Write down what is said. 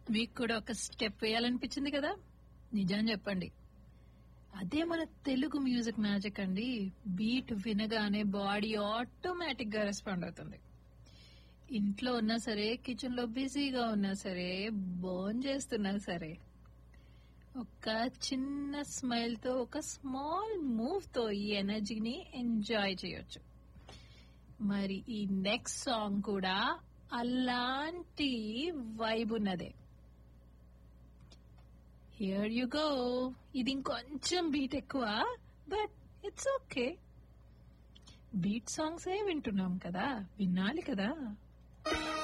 మీకు కూడా ఒక స్టెప్ వేయాలనిపించింది కదా నిజం చెప్పండి అదే మన తెలుగు మ్యూజిక్ మ్యాజిక్ అండి బీట్ వినగానే బాడీ ఆటోమేటిక్ గా రెస్పాండ్ అవుతుంది ఇంట్లో ఉన్నా సరే కిచెన్ లో బిజీగా ఉన్నా సరే బోన్ చేస్తున్నా సరే ఒక చిన్న స్మైల్ తో ఒక స్మాల్ మూవ్ తో ఈ ఎనర్జీని ఎంజాయ్ చేయొచ్చు మరి ఈ నెక్స్ట్ సాంగ్ కూడా అలాంటి వైబ్ ఉన్నదే హియర్ యు గో ఇది ఇంకొంచెం బీట్ ఎక్కువ but it's okay beat songs ఏ వింటున్నాం కదా వినాలి కదా